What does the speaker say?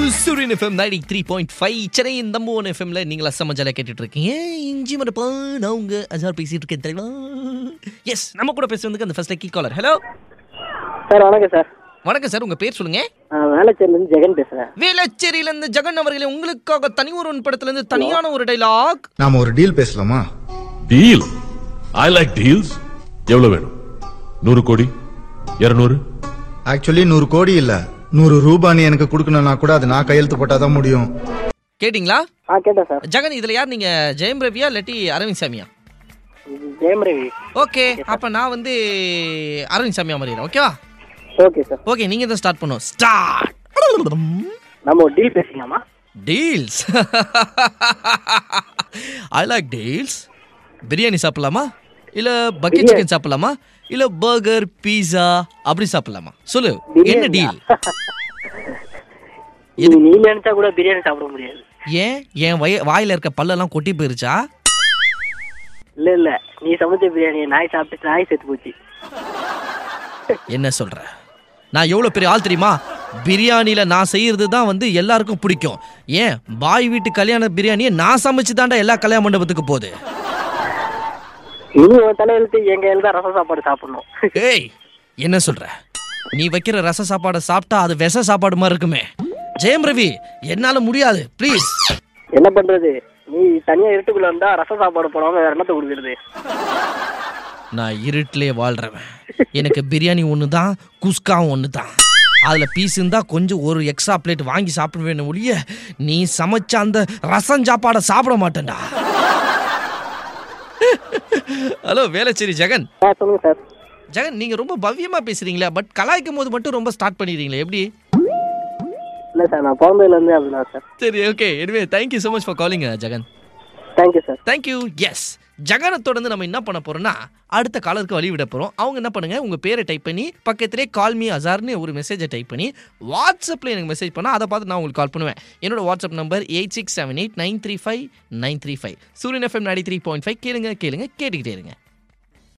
சூரியன் FM ninety three point five சென்னையின் நம்ப ஒன் எஃப்எம்ல நீங்களா செம்ம ஜாலியாக கேட்டுட்டு இருக்கீங்க இஞ்சி மரப்பா நான் உங்க அஜார் பேசிட்டு இருக்கேன் தெரியுமா எஸ் நம்ம கூட பேசுறதுக்கு அந்த ஃபர்ஸ்ட் கீ காலர் ஹலோ சார் வணக்கம் சார் வணக்கம் சார் உங்க பேர் சொல்லுங்க நான் வேளச்சேரிலேருந்து ஜெகன் பேசுகிறேன் வேளச்சேரியில இருந்து ஜெகன் அவர்களே உங்களுக்காக தனி ஒரு படத்துல இருந்து தனியான ஒரு டைலாக் நாம ஒரு டீல் பேசலாமா டீல் ஐ லைக் டீல்ஸ் எவ்வளவு வேணும் நூறு கோடி இருநூறு ஆக்சுவலி நூறு கோடி இல்ல நூறு ரூபாய் நீ எனக்கு கொடுக்கணும்னா கூட அது நான் கையெழுத்து போட்டாதான் முடியும் கேட்டிங்களா ஆ கேட்டேன் சார் ஜெகன் இதுல யார் நீங்க ஜெயம் ரவியா இல்லாட்டி அரவிந்த் சாமியா ஜெயம் ரவி ஓகே அப்ப நான் வந்து அரவிந்த் சாமியா மாறிடுறேன் ஓகேவா ஓகே சார் ஓகே நீங்க தான் ஸ்டார்ட் பண்ணுவோம் ஸ்டார்ட் நம்ம ஒரு டீல் பேசிக்கலாமா deals I like deals biryani சாப்பிடலாமா இல்ல பக்கெட் சிக்கன் சாப்பிடலாமா இல்ல பர்கர் பீஸா அப்படி சாப்பிடலாமா சொல்லு என்ன டீல் நீ நீ நினைச்சா கூட பிரியாணி சாப்பிட முடியாது ஏன் என் வய வாயில இருக்க பல்லெல்லாம் கொட்டி போயிருச்சா இல்ல இல்ல நீ சமைச்ச பிரியாணி நாய் சாப்பிட்டு நாய் செத்து போச்சு என்ன சொல்ற நான் எவ்வளவு பெரிய ஆள் தெரியுமா பிரியாணியில நான் செய்யறது தான் வந்து எல்லாருக்கும் பிடிக்கும் ஏன் பாய் வீட்டு கல்யாண பிரியாணியை நான் சமைச்சு தாண்டா எல்லா கல்யாண மண்டபத்துக்கு போகுது நீ உன் தலையெழுத்து எங்க கையில தான் ரசம் சாப்பாடு சாப்பிடணும் ஏய் என்ன சொல்ற நீ வைக்கிற ரச சாப்பாடை சாப்பிட்டா அது விஷ சாப்பாடு மாதிரி இருக்குமே ஜெயம் ரவி என்னால முடியாது ப்ளீஸ் என்ன பண்றது நீ தனியா இருட்டுக்குள்ள வந்தா ரசம் சாப்பாடு போடாம வேற என்னத்த கொடுக்குறது நான் இருட்டிலே வாழ்றவன் எனக்கு பிரியாணி ஒன்று தான் குஸ்காவும் ஒன்று தான் அதில் பீஸ் இருந்தால் கொஞ்சம் ஒரு எக்ஸ்ட்ரா பிளேட் வாங்கி சாப்பிடுவேன் ஒழிய நீ சமைச்ச அந்த ரசம் சாப்பாடை சாப்பிட மாட்டேன்டா ஹலோ வேலைச்சேரி ஜெகன் ஆ சொல்லுங்க சார் ஜெகன் நீங்கள் ரொம்ப பவ்யமாக பேசுகிறீங்களா பட் கலாய்க்கும் போது மட்டும் ரொம்ப ஸ்டார்ட் பண்ணிடுறீங்களே எப்படி இல்ல சார் நான் பிறந்ததுல இருந்தே அப்படிதான் சார் சரி okay anyway thank you so much for calling Jagan thank you sir thank you yes ஜெகனை தொடர்ந்து நம்ம என்ன பண்ண போறோம்னா அடுத்த காலருக்கு வழி விட போறோம் அவங்க என்ன பண்ணுங்க உங்க பேரை டைப் பண்ணி பக்கத்திலே கால் மீ அசார்னு ஒரு மெசேஜை டைப் பண்ணி வாட்ஸ்அப்ல எனக்கு மெசேஜ் பண்ணா அதை பார்த்து நான் உங்களுக்கு கால் பண்ணுவேன் என்னோட WhatsApp number eight six seven eight nine three five nine three five Suryan FM ninety three point five கேளுங்க கேளுங்க கேட்டுக்கிட்டே இருங்க